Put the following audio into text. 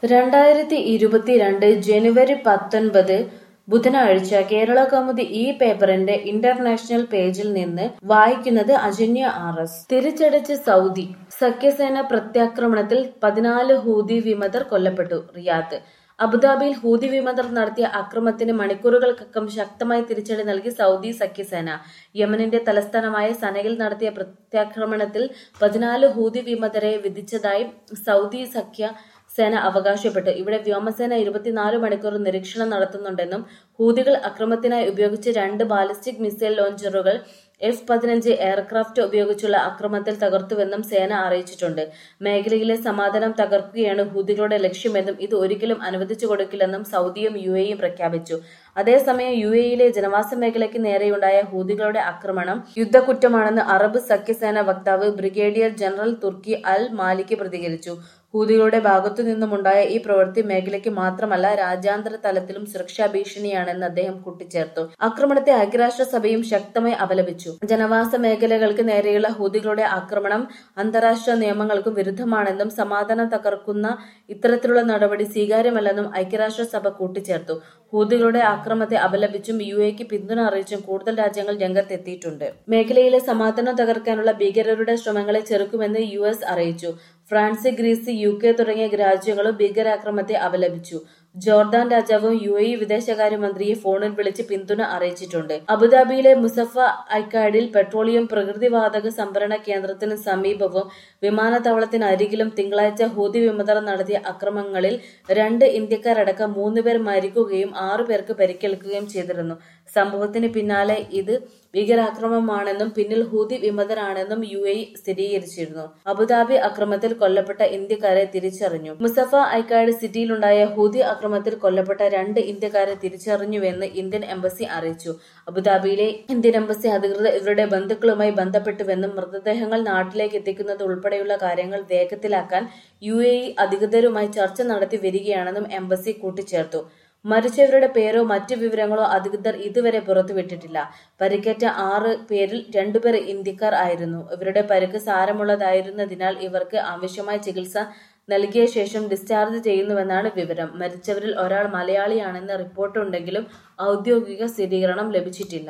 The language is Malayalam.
രണ്ടായിരത്തി ഇരുപത്തിരണ്ട് ജനുവരി പത്തൊൻപത് ബുധനാഴ്ച കേരളകൗമുദി ഈ പേപ്പറിന്റെ ഇന്റർനാഷണൽ പേജിൽ നിന്ന് വായിക്കുന്നത് അജന്യ ആർ എസ് തിരിച്ചടിച്ച് സൗദി സഖ്യസേന പ്രത്യാക്രമണത്തിൽ പതിനാല് ഹൂതി വിമതർ കൊല്ലപ്പെട്ടു റിയാദ് അബുദാബിയിൽ ഹൂതി വിമതർ നടത്തിയ അക്രമത്തിന് മണിക്കൂറുകൾക്കകം ശക്തമായ തിരിച്ചടി നൽകി സൗദി സഖ്യസേന യമനിന്റെ തലസ്ഥാനമായ സനയിൽ നടത്തിയ പ്രത്യാക്രമണത്തിൽ പതിനാല് ഹൂതി വിമതരെ വിധിച്ചതായി സൗദി സഖ്യ സേന അവകാശപ്പെട്ടു ഇവിടെ വ്യോമസേന ഇരുപത്തിനാല് മണിക്കൂർ നിരീക്ഷണം നടത്തുന്നുണ്ടെന്നും ഹൂതികൾ അക്രമത്തിനായി ഉപയോഗിച്ച രണ്ട് ബാലിസ്റ്റിക് മിസൈൽ ലോഞ്ചറുകൾ എഫ് പതിനഞ്ച് എയർക്രാഫ്റ്റ് ഉപയോഗിച്ചുള്ള അക്രമത്തിൽ തകർത്തുവെന്നും സേന അറിയിച്ചിട്ടുണ്ട് മേഖലയിലെ സമാധാനം തകർക്കുകയാണ് ഹൂതികളുടെ ലക്ഷ്യമെന്നും ഇത് ഒരിക്കലും അനുവദിച്ചു കൊടുക്കില്ലെന്നും സൗദിയും യു എയും പ്രഖ്യാപിച്ചു അതേസമയം യു എയിലെ ജനവാസ മേഖലയ്ക്ക് നേരെയുണ്ടായ ഹൂതികളുടെ ആക്രമണം യുദ്ധക്കുറ്റമാണെന്ന് അറബ് സഖ്യസേന വക്താവ് brigadier general Turki Al Malik പ്രതികരിച്ചു ഹൂതികളുടെ ഭാഗത്തു നിന്നുമുണ്ടായ ഈ പ്രവൃത്തി മേഖലയ്ക്ക് മാത്രമല്ല രാജ്യാന്തര തലത്തിലും സുരക്ഷാ ഭീഷണിയാണെന്ന് അദ്ദേഹം കൂട്ടിച്ചേർത്തു ആക്രമണത്തെ ഐക്യരാഷ്ട്രസഭയും ശക്തമായി അപലപിച്ചു ജനവാസ മേഖലകൾക്ക് നേരെയുള്ള ഹൂതികളുടെ ആക്രമണം അന്താരാഷ്ട്ര നിയമങ്ങൾക്കും വിരുദ്ധമാണെന്നും സമാധാനം തകർക്കുന്ന ഇത്തരത്തിലുള്ള നടപടി സ്വീകാര്യമല്ലെന്നും ഐക്യരാഷ്ട്രസഭ കൂട്ടിച്ചേർത്തു ഹൂതികളുടെ ആക്രമണത്തെ അപലപിച്ചും യു എക്ക് പിന്തുണ അറിയിച്ചും കൂടുതൽ രാജ്യങ്ങൾ രംഗത്തെത്തിയിട്ടുണ്ട് മേഖലയിലെ സമാധാനം തകർക്കാനുള്ള ഭീകരരുടെ ശ്രമങ്ങളെ ചെറുക്കുമെന്ന് യു എസ് അറിയിച്ചു ഫ്രാൻസ് ഗ്രീസ് യു കെ തുടങ്ങിയ രാജ്യങ്ങളും ഭീകരാക്രമത്തെ അപലപിച്ചു ജോർദാൻ രാജാവും യു എ വിദേശകാര്യമന്ത്രിയെ ഫോണിൽ വിളിച്ച് പിന്തുണ അറിയിച്ചിട്ടുണ്ട് അബുദാബിയിലെ മുസഫ ഐക്കാഡിൽ പെട്രോളിയം പ്രകൃതിവാതക സംഭരണ കേന്ദ്രത്തിന് സമീപവും വിമാനത്താവളത്തിനരികിലും തിങ്കളാഴ്ച ഹൂതി വിമതർ നടത്തിയ അക്രമങ്ങളിൽ രണ്ട് ഇന്ത്യക്കാരടക്കം മൂന്നുപേർ മരിക്കുകയും ആറു പേർക്ക് പരിക്കേൽക്കുകയും ചെയ്തിരുന്നു സംഭവത്തിന് പിന്നാലെ ഇത് ഭീകരാക്രമണമാണെന്നും പിന്നിൽ ഹൂതി വിമതരാണെന്നും യു എ സ്ഥിരീകരിച്ചിരുന്നു അബുദാബി അക്രമത്തിൽ കൊല്ലപ്പെട്ട ഇന്ത്യക്കാരെ തിരിച്ചറിഞ്ഞു മുസഫ ഐക്കാഡ് സിറ്റിയിലുണ്ടായ ഹൂതി അക്രമത്തിൽ കൊല്ലപ്പെട്ട രണ്ട് ഇന്ത്യക്കാരെ തിരിച്ചറിഞ്ഞുവെന്ന് ഇന്ത്യൻ എംബസി അറിയിച്ചു അബുദാബിയിലെ ഇന്ത്യൻ എംബസി അധികൃതർ ഇവരുടെ ബന്ധുക്കളുമായി ബന്ധപ്പെട്ടുവെന്നും മൃതദേഹങ്ങൾ നാട്ടിലേക്ക് എത്തിക്കുന്നത് ഉൾപ്പെടെയുള്ള കാര്യങ്ങൾ വേഗത്തിലാക്കാൻ യു എ അധികൃതരുമായി ചർച്ച നടത്തി വരികയാണെന്നും എംബസി കൂട്ടിച്ചേർത്തു മരിച്ചവരുടെ പേരോ മറ്റു വിവരങ്ങളോ അധികൃതർ ഇതുവരെ പുറത്തുവിട്ടിട്ടില്ല പരിക്കേറ്റ ആറ് പേരിൽ രണ്ടുപേർ ഇന്ത്യക്കാർ ആയിരുന്നു ഇവരുടെ പരിക്ക് സാരമുള്ളതായിരുന്നതിനാൽ ഇവർക്ക് ആവശ്യമായ ചികിത്സ നൽകിയ ശേഷം ഡിസ്ചാർജ് ചെയ്യുന്നുവെന്നാണ് വിവരം മരിച്ചവരിൽ ഒരാൾ മലയാളിയാണെന്ന് റിപ്പോർട്ടുണ്ടെങ്കിലും ഔദ്യോഗിക സ്ഥിരീകരണം ലഭിച്ചിട്ടില്ല